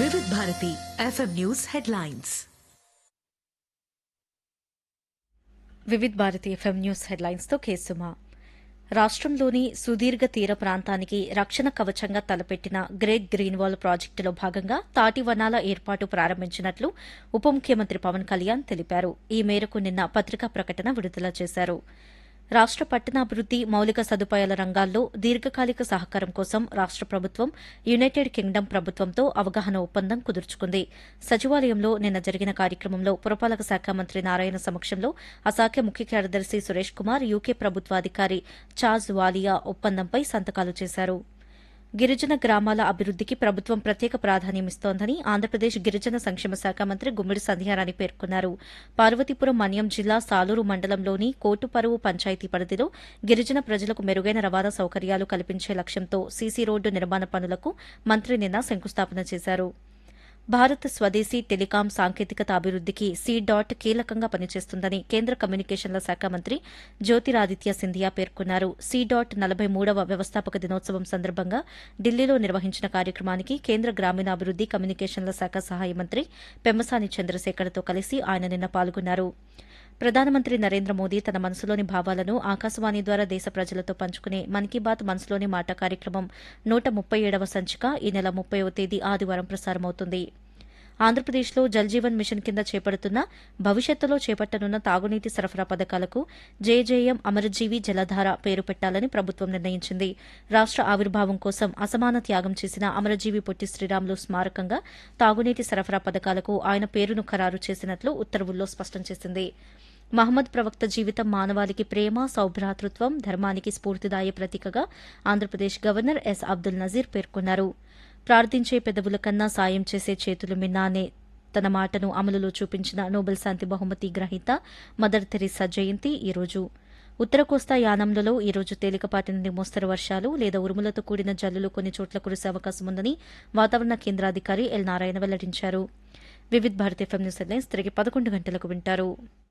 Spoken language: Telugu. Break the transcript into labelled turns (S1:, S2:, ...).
S1: Vividh Bharati FM news headlines
S2: Vividh Bharati FM news హెడ్లైన్స్తో కేసుమా రాష్ట్రంలోని సుదీర్ఘ తీర ప్రాంతానికి రక్షణ కవచంగా తలపెట్టిన గ్రేట్ గ్రీన్వాల్ ప్రాజెక్టులో భాగంగా తాటి వనాల ఏర్పాటు ప్రారంభించినట్లు ఉప ముఖ్యమంత్రి పవన్ కళ్యాణ్ తెలిపారు ఈ మేరకు నిన్న పత్రికా ప్రకటన విడుదల చేశారు రాష్ట్ర పట్టణాభివృద్ది మౌలిక సదుపాయాల రంగాల్లో దీర్ఘకాలిక సహకారం కోసం రాష్ట్ర ప్రభుత్వం యునైటెడ్ కింగ్డమ్ ప్రభుత్వంతో అవగాహన ఒప్పందం కుదుర్చుకుంది సచివాలయంలో నిన్న జరిగిన కార్యక్రమంలో పురపాలక శాఖ మంత్రి నారాయణ సమక్షంలో ఆ శాఖ ముఖ్య కార్యదర్శి సురేష్ కుమార్ యూకే ప్రభుత్వాధికారి చాజ్ వాలియా ఒప్పందంపై సంతకాలు చేశారు గిరిజన గ్రామాల అభివృద్దికి ప్రభుత్వం ప్రత్యేక ప్రాధాన్యమిస్తోందని ఆంధ్రప్రదేశ్ గిరిజన సంక్షేమ శాఖ మంత్రి గుమ్మిడి సంధ్యారాణి పేర్కొన్నారు పార్వతీపురం మన్యం జిల్లా సాలూరు మండలంలోని కోటుపరువు పంచాయతీ పరిధిలో గిరిజన ప్రజలకు మెరుగైన రవాణా సౌకర్యాలు కల్పించే లక్ష్యంతో సీసీ రోడ్డు నిర్మాణ పనులకు మంత్రి నిన్న శంకుస్థాపన చేశారు భారత్ స్వదేశీ టెలికాం సాంకేతికత అభివృద్దికి సీ డాట్ కీలకంగా పనిచేస్తుందని కేంద్ర కమ్యూనికేషన్ల శాఖ మంత్రి జ్యోతిరాదిత్య సింధియా పేర్కొన్నారు సీ డాట్ నలభై మూడవ వ్యవస్థాపక దినోత్సవం సందర్భంగా ఢిల్లీలో నిర్వహించిన కార్యక్రమానికి కేంద్ర గ్రామీణాభివృద్ది కమ్యూనికేషన్ల శాఖ సహాయ మంత్రి పెమ్మసాని చంద్రశేఖర్తో కలిసి ఆయన నిన్న పాల్గొన్నారు ప్రధానమంత్రి నరేంద్ర మోదీ తన మనసులోని భావాలను ఆకాశవాణి ద్వారా దేశ ప్రజలతో పంచుకునే మన్ కీ బాత్ మనసులోని మాట కార్యక్రమం నూట ముప్పై ఏడవ సంచిక ఈ నెల ముప్పైవ తేదీ ఆదివారం ప్రసారమవుతుంది ఆంధ్రప్రదేశ్లో జల్జీవన్ మిషన్ కింద చేపడుతున్న భవిష్యత్తులో చేపట్టనున్న తాగునీటి సరఫరా పథకాలకు జేజేఎం అమరజీవి జలధార పేరు పెట్టాలని ప్రభుత్వం నిర్ణయించింది రాష్ట ఆవిర్భావం కోసం అసమాన త్యాగం చేసిన అమరజీవి పొట్టి శ్రీరాములు స్మారకంగా తాగునీటి సరఫరా పథకాలకు ఆయన పేరును ఖరారు చేసినట్లు ఉత్తర్వుల్లో స్పష్టం చేసింది మహమ్మద్ ప్రవక్త జీవితం మానవాళికి ప్రేమ సౌభ్రాతృత్వం ధర్మానికి స్ఫూర్తిదాయ ప్రతీకగా ఆంధ్రప్రదేశ్ గవర్నర్ ఎస్ అబ్దుల్ నజీర్ పేర్కొన్నారు ప్రార్థించే పెదవుల కన్నా సాయం చేసే చేతులు మిన్నా అనే తన మాటను అమలులో చూపించిన నోబెల్ శాంతి బహుమతి గ్రహీత మదర్ తెరీసా జయంతి ఈరోజు ఉత్తర కోస్తా యానంలలో ఈరోజు తేలికపాటి నుండి మోస్తరు వర్షాలు లేదా ఉరుములతో కూడిన జల్లులు కొన్ని చోట్ల కురిసే అవకాశం ఉందని వాతావరణ కేంద్రాధికారి ఎల్ నారాయణ వెల్లడించారు Vividh Bharat FM news headlines తిరిగి పదకొండు గంటలకు వింటారు